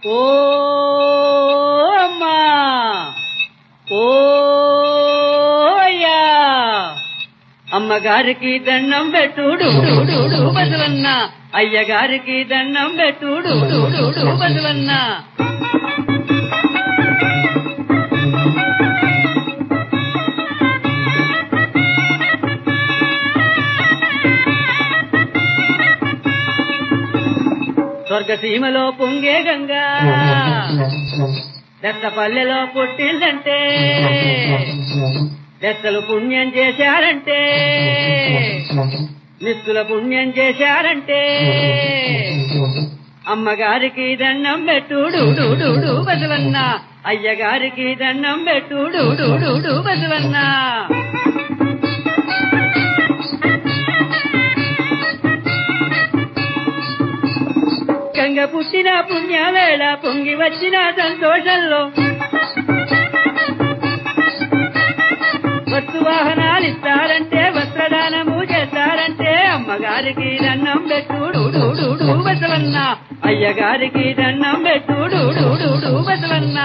ఓ అమ్మా ఓ యా అమ్మగారికి దండం పెట్టుడు బదులన్న అయ్యగారికి దండం పెట్టుడు బదులన్న స్వర్గసీమలో పొంగే గంగా దత్తపల్లెలో పుట్టిందంటే దత్తలు పుణ్యం చేశారంటే నిస్తుల పుణ్యం చేశారంటే అమ్మగారికి దండం పెట్టుడు బదులన్న అయ్యగారికి దండం పెట్టుడు బదులన్న గంగ పుట్టిన పుణ్యవేళ పొంగి వచ్చిన సంతోషంలో వస్తు వాహనాలు ఇస్తారంటే వస్త్రదానము చేస్తారంటే అమ్మగారికి దండం పెట్టుడు బసవన్న అయ్యగారికి దండం పెట్టుడు బసవన్న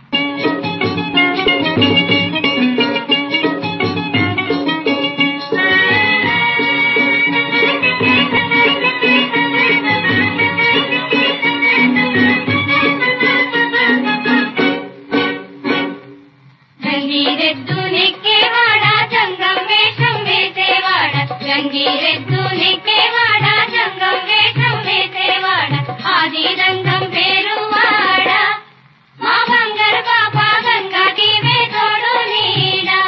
గంగిరెద్దు నెక్కేవాడ జంగం వేషం వేసేవాడ గంగిరెద్దు నెక్కేవాడ జంగం వేషం వేసేవాడ ఆది రంగం పేరువాడ మా బంగారు పాప గంగా దీవే తోడు నీడా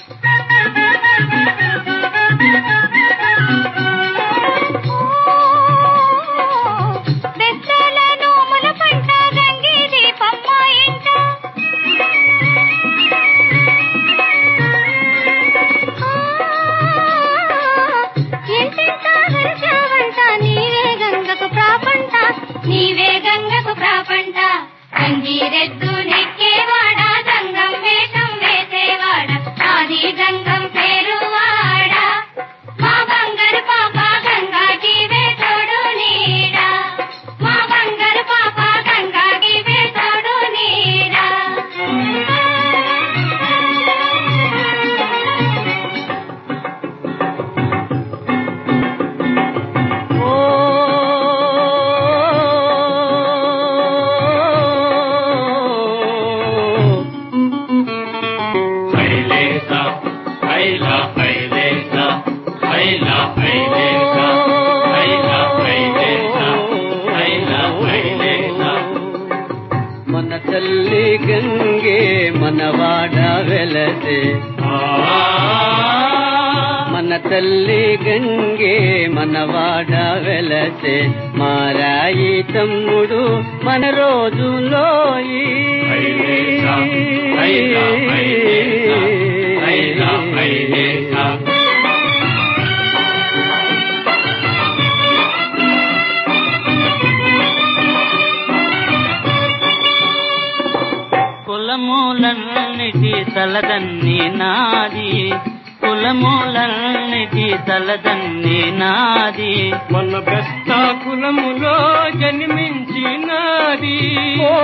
బెస్తల నోముల పంట గంగి దీపమ్మ ఇంట ఎంతెంత హర్షవంత నీవే గంగకు ప్రాపంట నీవే గంగకు ప్రాపంట గంగిరెద్దు నెక్కేవాడ గంగం వేషం వేసేవాడ ఆది గంగం పేరువాడ మా బంగారు పాప గంగాకి వేతోడు నీడా మా బంగారు పాప గంగాకి వేతోడు నీడా ఓ హైలేస హైల హైలేస హైల హైలేస హైల హైలేస హైల హైలేస మన తల్లి గంగే మనవాడ వెలసే మన తల్లి గంగే మనవాడ వెలసే మారాయి తమ్ముడు మన రోజులోయి హైలేస హైల హైలేస హైల హైలేస కులమూలన్నిటి తలదన్ని నాది కులమూలన్నిటి తలదన్ని నాది మన బెస్త కులములో జన్మించినది ఓ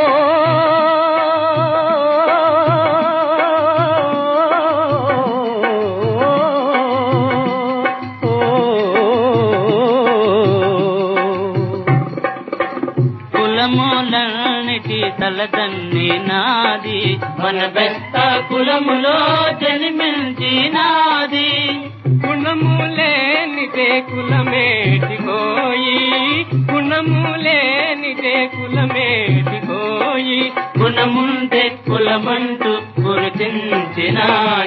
కులమూలన్నిటి తలదన్ని నాది మన బెస్త కులములో జన్మించి నాది గుణము లేనిదే కులమేటికోయి గుణము లేనిదే కులమేటికోయి గుణముంటే కులమంటూ గుర్తించినాది